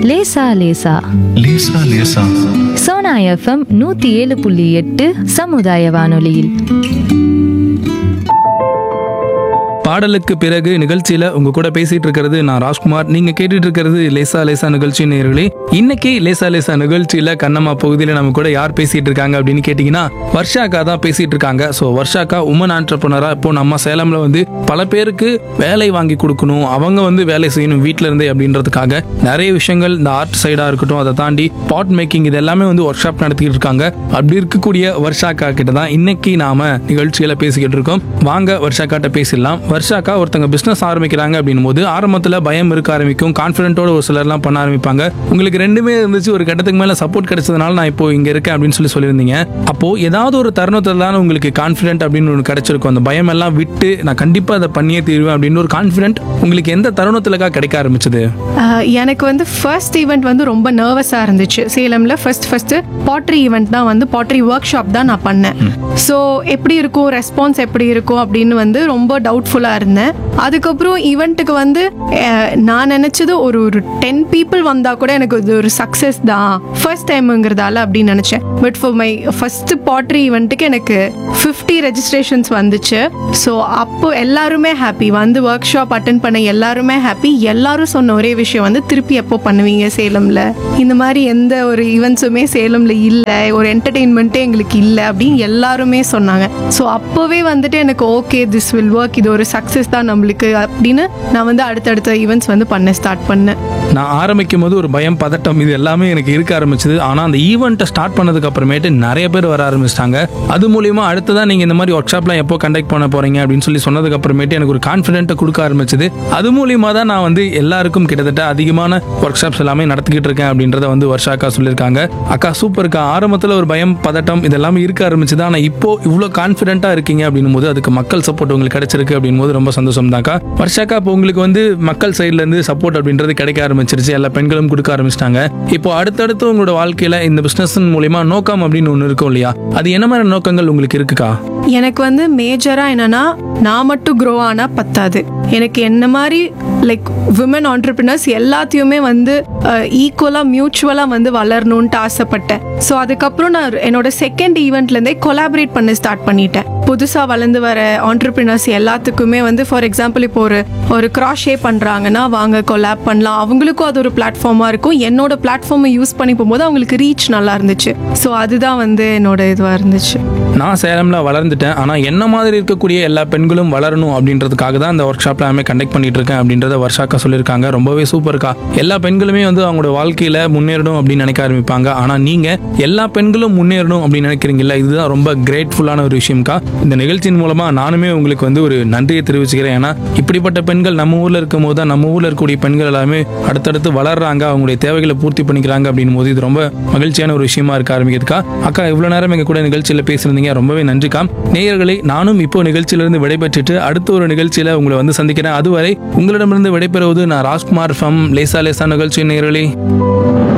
லேசா லேசா லேசா லேசா சோனா எஃப்எம் நூத்தி ஏழு புள்ளி எட்டு சமுதாய வானொலியில் பாடலுக்கு பிறகு நிகழ்ச்சியில உங்க கூட பேசிட்டு இருக்கிறது நான் ராஜ்குமார் நீங்க கேட்டுட்டு இருக்கிறது லேசா லேசா நிகழ்ச்சி நேர்களே இன்னைக்கு லேசா லேசா நிகழ்ச்சியில கண்ணம்மா பகுதியில நம்ம கூட யார் பேசிட்டு இருக்காங்க அப்படின்னு கேட்டீங்கன்னா வர்ஷாக்கா தான் பேசிட்டு இருக்காங்க ஸோ வர்ஷாக்கா உமன் ஆண்டர்பனரா இப்போ நம்ம சேலம்ல வந்து பல பேருக்கு வேலை வாங்கி கொடுக்கணும் அவங்க வந்து வேலை செய்யணும் வீட்ல இருந்தே அப்படின்றதுக்காக நிறைய விஷயங்கள் இந்த ஆர்ட் சைடா இருக்கட்டும் அதை தாண்டி பாட் மேக்கிங் இது எல்லாமே வந்து ஒர்க் ஷாப் நடத்திட்டு இருக்காங்க அப்படி இருக்கக்கூடிய வர்ஷாக்கா கிட்ட தான் இன்னைக்கு நாம நிகழ்ச்சியில பேசிக்கிட்டு இருக்கோம் வாங்க வர்ஷாக்காட்ட பேசிடலாம் வர்ஷாக்கா ஒருத்தங்க பிசினஸ் ஆரம்பிக்கிறாங்க அப்படின்னும் போது ஆரம்பத்துல பயம் இருக்க ஆரம்பிக்கும் கான்ஃபிடென்ட்டோட ஒரு சிலர்லாம் பண்ண ஆரம்பிப்பாங்க உங்களுக்கு ரெண்டுமே இருந்துச்சு ஒரு கட்டத்துக்கு மேல சப்போர்ட் கிடைச்சதுனால நான் இப்போ இங்க இருக்கேன் அப்படின்னு சொல்லி சொல்லியிருந்தீங்க அப்போ ஏதாவது ஒரு தருணத்துல தான் உங்களுக்கு கான்ஃபிடென்ட் அப்படின்னு ஒன்று கிடைச்சிருக்கும் அந்த பயம் எல்லாம் விட்டு நான் கண்டிப்பா அதை பண்ணியே தீருவேன் அப்படின்னு ஒரு கான்ஃபிடென்ட் உங்களுக்கு எந்த தருணத்துலக்கா கிடைக்க ஆரம்பிச்சது ஆஹ் எனக்கு வந்து ஃபர்ஸ்ட் ஈவெண்ட் வந்து ரொம்ப நர்வஸாக இருந்துச்சு சேலமில் ஃபர்ஸ்ட் ஃபர்ஸ்ட் பாட்ரி ஈவெண்ட் தான் வந்து பாட்ரி ஒர்க் ஷாப் தான் நான் பண்ணேன் ஸோ எப்படி இருக்கும் ரெஸ்பான்ஸ் எப்படி இருக்கும் அப்படின்னு வந்து ரொம்ப டவுட்ஃபுல்லாக இருந்தேன் அதுக்கப்புறம் ஈவெண்ட்டுக்கு வந்து அஹ், நான் நினச்சது ஒரு ஒரு டென் பீப்புள் வந்தால் கூட எனக்கு இது ஒரு சக்ஸஸ் தான் ஃபர்ஸ்ட் டைமுங்கிறதால அப்படின்னு நினச்சேன் but for my first poetry ஈவெண்ட்டுக்கு எனக்கு ஃபிஃப்டி ரெஜிஸ்ட்ரேஷன்ஸ் வந்துச்சு ஸோ அப்போ எல்லாருமே ஹாப்பி வந்து ஒர்க் ஷாப் அட்டன் பண்ண எல்லாருமே ஹாப்பி எல்லாரும் சொன்ன ஒரே விஷயம் வந்து திருப்பி எப்போ பண்ணுவீங்க சேலம்ல இந்த மாதிரி எந்த ஒரு ஈவெண்ட்ஸுமே சேலம்ல இல்லை ஒரு என்டர்டெயின்மெண்ட்டே எங்களுக்கு இல்லை அப்படின்னு எல்லாருமே சொன்னாங்க ஸோ அப்போவே வந்துட்டு எனக்கு ஓகே திஸ் வில் ஒர்க் இது ஒரு சக்ஸஸ் தான் நம்மளுக்கு அப்படின்னு நான் வந்து அடுத்தடுத்த ஈவெண்ட்ஸ் வந்து பண்ண ஸ்டார்ட் பண்ணேன் நான் ஆரம்பிக்கும் போது ஒரு பயம் பதட்டம் இது எல்லாமே எனக்கு இருக்க ஆரம்பிச்சது ஆனால் அந்த ஈவெண்ட்டை ஸ்டார்ட் பண்ணதுக்கு அப்புறமேட்டு நிறைய பேர் வர ஆரம்பிச்சிட்டாங்க அது மூலியமா அடுத்ததான் நீங்கள் இந்த மாதிரி ஒர்க் ஷாப்லாம் எப்போ கண்டக்ட் பண்ண போறீங்க அப்படின்னு சொல்லி சொன்னதுக்கு அப்புறமேட்டு எனக்கு ஒரு கான்ஃபிடென்ட்டை கொடுக்க ஆரம்பிச்சது அது மூலியமா தான் நான் வந்து எல்லாருக்கும் கிட்டத்தட்ட அதிகமான ஒர்க் ஷாப்ஸ் எல்லாமே நடத்திக்கிட்டு இருக்கேன் அப்படின்றத வந்து வருஷா அக்கா சொல்லியிருக்காங்க அக்கா சூப்பர்க்கா ஆரம்பத்தில் ஒரு பயம் பதட்டம் இதெல்லாமே இருக்க ஆரம்பிச்சது ஆனால் இப்போ இவ்வளோ கான்ஃபிடென்ட்டாக இருக்கீங்க அப்படின்னும் போது அதுக்கு மக்கள் சப்போர்ட் உங்களுக்கு கிடைச்சிருக்கு அப்படின்னும் போது ரொம்ப சந்தோஷம் தான்க்கா வருஷாக்கா இப்போ உங்களுக்கு வந்து மக்கள் சைட்ல இருந்து சப்போர்ட் அப்படின்றது கிடைக்க ஆரம்பிச்சிருச்சு எல்லா பெண்களும் கொடுக்க ஆரம்பிச்சிட்டாங்க இப்போ அடுத்தடுத்து உங்களோட வாழ்க்கையில இந்த பிசினஸ் மூலியமா நோக்கம் அப்படின்னு ஒன்று இருக்கும் இல்லையா அது என்ன மாதிரி நோக்கங்கள் உங்களுக்கு இருக்குக்கா எனக்கு வந்து மேஜராக என்னன்னா நான் மட்டும் க்ரோ ஆனால் பத்தாது எனக்கு என்ன மாதிரி லைக் விமன் ஆண்டர்பிரினர்ஸ் எல்லாத்தையுமே வந்து ஈக்குவலாக மியூச்சுவலாக வந்து வளரணுன்ட்டு ஆசைப்பட்டேன் ஸோ அதுக்கப்புறம் நான் என்னோட செகண்ட் ஈவெண்ட்லேருந்தே கொலாபரேட் பண்ண ஸ்டார்ட் பண்ணிட்டேன் புதுசாக வளர்ந்து வர ஆண்டர்பிரினர்ஸ் எல்லாத்துக்குமே வந்து ஃபார் எக்ஸாம்பிள் இப்போ ஒரு ஒரு க்ராஷே பண்ணுறாங்கன்னா வாங்க கொலாப் பண்ணலாம் அவங்களுக்கும் அது ஒரு பிளாட்ஃபார்மாக இருக்கும் என்னோட பிளாட்ஃபார்மை யூஸ் பண்ணி போகும்போது அவங்களுக்கு ரீச் நல்லா இருந்துச்சு ஸோ அதுதான் வந்து என்னோட இதுவாக இருந்துச்சு நான் சேலம்ல வளர்ந்துட்டேன் ஆனா என்ன மாதிரி இருக்கக்கூடிய எல்லா பெண்களும் வளரணும் அப்படின்றதுக்காக தான் இந்த ஒர்க் ஷாப்ல எல்லாமே கண்டக்ட் பண்ணிட்டு இருக்கேன் அப்படின்றத வர்ஷாக்கா சொல்லியிருக்காங்க ரொம்பவே சூப்பர்க்கா எல்லா பெண்களுமே வந்து அவங்களோட வாழ்க்கையில முன்னேறணும் அப்படின்னு நினைக்க ஆரம்பிப்பாங்க ஆனா நீங்க எல்லா பெண்களும் முன்னேறணும் அப்படின்னு நினைக்கிறீங்கல்ல இதுதான் ரொம்ப கிரேட்ஃபுல்லான ஒரு விஷயம்க்கா இந்த நிகழ்ச்சியின் மூலமா நானுமே உங்களுக்கு வந்து ஒரு நன்றியை தெரிவிச்சுக்கிறேன் ஏன்னா இப்படிப்பட்ட பெண்கள் நம்ம ஊர்ல இருக்கும் போது தான் நம்ம ஊர்ல இருக்கக்கூடிய பெண்கள் எல்லாமே அடுத்தடுத்து வளர்றாங்க அவங்களுடைய தேவைகளை பூர்த்தி பண்ணிக்கிறாங்க அப்படின்னும் போது இது ரொம்ப மகிழ்ச்சியான ஒரு விஷயமா இருக்க ஆரம்பிக்குதுக்கா அக்கா இவ்வளவு நேரம் எங்க கூட நிகழ்ச்சியில பேசியிருந்தீங்க ரொம்பவே நன்றிக்கா நேயர்களே நானும் இப்போ நிகழ்ச்சியிலிருந்து விடைபெற்றுட்டு அடுத்த ஒரு நிகழ்ச்சியில உங்களை வந்து சந்திக்கிறேன் அதுவரை உங்களிடமிருந்து விடைபெறுவது நான் ராஜ்குமார் ஃப்ரம் லேசா லேசா நிகழ்ச்சி நேயர்களே